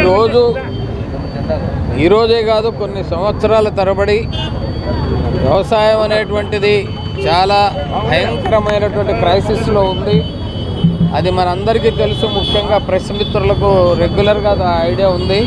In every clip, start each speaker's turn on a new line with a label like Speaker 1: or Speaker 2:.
Speaker 1: ఈరోజు ఈరోజే కాదు కొన్ని సంవత్సరాల తరబడి వ్యవసాయం అనేటువంటిది చాలా భయంకరమైనటువంటి క్రైసిస్లో ఉంది అది మనందరికీ తెలుసు ముఖ్యంగా ప్రెస్ మిత్రులకు రెగ్యులర్గా ఆ ఐడియా ఉంది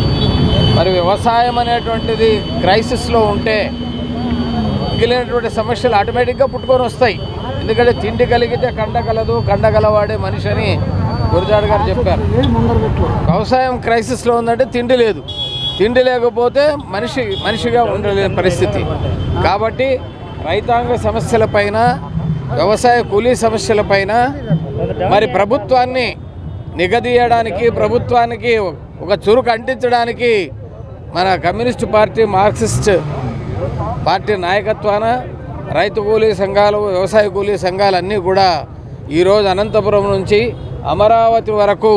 Speaker 1: మరి వ్యవసాయం అనేటువంటిది క్రైసిస్లో ఉంటే మిగిలినటువంటి సమస్యలు ఆటోమేటిక్గా పుట్టుకొని వస్తాయి ఎందుకంటే తిండి కలిగితే కండ కలదు కండ కలవాడే మనిషి అని గురజాడ గారు చెప్పారు వ్యవసాయం క్రైసిస్లో ఉందంటే తిండి లేదు తిండి లేకపోతే మనిషి మనిషిగా ఉండలేని పరిస్థితి కాబట్టి రైతాంగ సమస్యలపైన వ్యవసాయ కూలీ సమస్యలపైన మరి ప్రభుత్వాన్ని నిగదీయడానికి ప్రభుత్వానికి ఒక చురుకు అంటించడానికి మన కమ్యూనిస్ట్ పార్టీ మార్క్సిస్ట్ పార్టీ నాయకత్వాన రైతు కూలీ సంఘాలు వ్యవసాయ కూలీ సంఘాలన్నీ కూడా ఈరోజు అనంతపురం నుంచి అమరావతి వరకు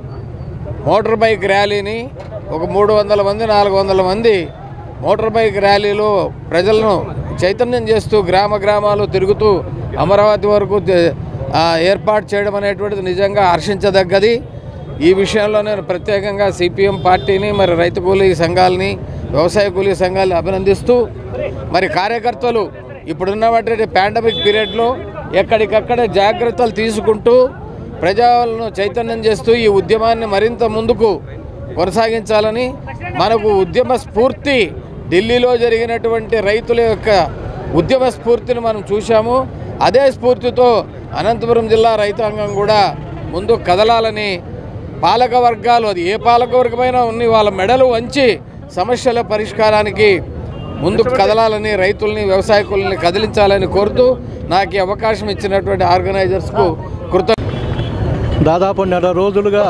Speaker 1: మోటార్ బైక్ ర్యాలీని ఒక మూడు వందల మంది నాలుగు వందల మంది మోటార్ బైక్ ర్యాలీలో ప్రజలను చైతన్యం చేస్తూ గ్రామ గ్రామాలు తిరుగుతూ అమరావతి వరకు తే- ఆ, ఏర్పాటు చేయడం అనేటువంటిది నిజంగా హర్షించదగ్గది ఈ విషయంలో నేను ప్రత్యేకంగా సిపిఎం పార్టీని మరి రైతు కూలీ సంఘాలని వ్యవసాయ కూలీ సంఘాలని అభినందిస్తూ మరి కార్యకర్తలు ఇప్పుడున్నటువంటి పాండమిక్ పీరియడ్లో ఎక్కడికక్కడ జాగ్రత్తలు తీసుకుంటూ ప్రజలను చైతన్యం చేస్తూ ఈ ఉద్యమాన్ని మరింత ముందుకు కొనసాగించాలని మనకు ఉద్యమ స్ఫూర్తి ఢిల్లీలో జరిగినటువంటి రైతుల యొక్క ఉద్యమ స్ఫూర్తిని మనం చూశాము అదే స్ఫూర్తితో అనంతపురం జిల్లా రైతాంగం కూడా ముందు కదలాలని పాలక వర్గాలు అది ఏ పాలక వర్గమైనా ఉన్ని వాళ్ళ మెడలు వంచి సమస్యల పరిష్కారానికి ముందుకు కదలాలని రైతుల్ని వ్యవసాయకుల్ని కదిలించాలని కోరుతూ నాకు ఈ అవకాశం ఇచ్చినటువంటి ఆర్గనైజర్స్కు కృత
Speaker 2: దాదాపు నెల రోజులుగా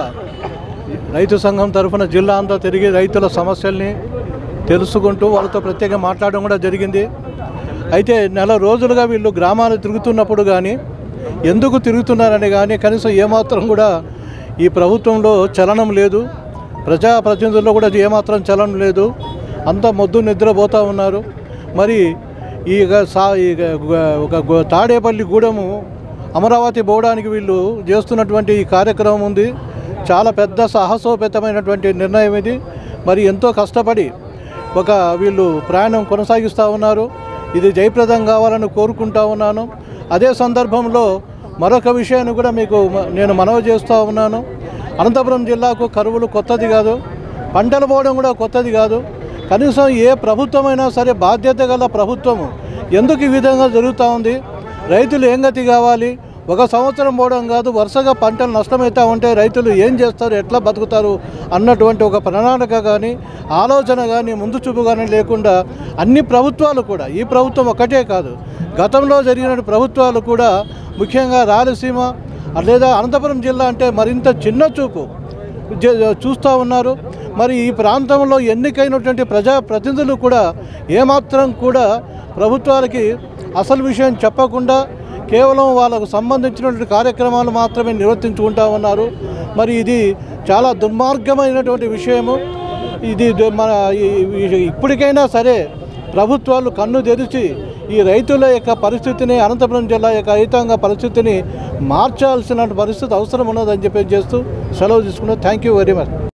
Speaker 2: రైతు సంఘం తరఫున జిల్లా అంతా తిరిగి రైతుల సమస్యల్ని తెలుసుకుంటూ వాళ్ళతో ప్రత్యేకంగా మాట్లాడడం కూడా జరిగింది అయితే నెల రోజులుగా వీళ్ళు గ్రామాలు తిరుగుతున్నప్పుడు కానీ ఎందుకు తిరుగుతున్నారని కానీ కనీసం ఏమాత్రం కూడా ఈ ప్రభుత్వంలో చలనం లేదు ప్రజాప్రతినిధుల్లో కూడా ఏమాత్రం చలనం లేదు అంతా మొద్దు నిద్రపోతూ ఉన్నారు మరి ఈ గ- సా ఈ గ- గ- ఒక గో- తాడేపల్లి గూడెము అమరావతి పోవడానికి వీళ్ళు చేస్తున్నటువంటి ఈ కార్యక్రమం ఉంది చాలా పెద్ద సాహసోపేతమైనటువంటి నిర్ణయం ఇది మరి ఎంతో కష్టపడి ఒక వీళ్ళు ప్రయాణం కొనసాగిస్తూ ఉన్నారు ఇది జయప్రదం కావాలని కోరుకుంటా ఉన్నాను అదే సందర్భంలో మరొక విషయాన్ని కూడా మీకు మ- నేను మనవి చేస్తూ ఉన్నాను అనంతపురం జిల్లాకు కరువులు కొత్తది కాదు పంటలు పోవడం కూడా కొత్తది కాదు కనీసం ఏ ప్రభుత్వమైనా సరే బాధ్యత గల ప్రభుత్వము ఎందుకు ఈ విధంగా జరుగుతూ ఉంది రైతులు ఏం గతి కావాలి ఒక సంవత్సరం పోవడం కాదు వరుసగా పంటలు నష్టమవుతా ఉంటే రైతులు ఏం చేస్తారు ఎట్లా బతుకుతారు అన్నటువంటి ఒక ప్రణాళిక కానీ ఆలోచన కానీ ముందు చూపు కానీ లేకుండా అన్ని ప్రభుత్వాలు కూడా ఈ ప్రభుత్వం ఒకటే కాదు గతంలో జరిగిన ప్రభుత్వాలు కూడా ముఖ్యంగా రాయలసీమ లేదా అనంతపురం జిల్లా అంటే మరింత చిన్న చూపు జ- చూస్తూ ఉన్నారు మరి ఈ ప్రాంతంలో ఎన్నికైనటువంటి ప్రజా ప్రతినిధులు కూడా ఏమాత్రం కూడా ప్రభుత్వాలకి అసలు విషయం చెప్పకుండా కేవలం వాళ్ళకు సంబంధించినటువంటి కార్యక్రమాలు మాత్రమే నిర్వర్తించుకుంటా ఉన్నారు మరి ఇది చాలా దుర్మార్గమైనటువంటి విషయము ఇది దు- మన ఈ- ఈ- ఇప్పటికైనా సరే ప్రభుత్వాలు కన్ను తెరిచి ఈ రైతుల యొక్క పరిస్థితిని అనంతపురం జిల్లా యొక్క రైతాంగ పరిస్థితిని మార్చాల్సిన పరిస్థితి అవసరం ఉన్నదని చెప్పి చేస్తూ సెలవు తీసుకున్నాను థ్యాంక్ యూ వెరీ మచ్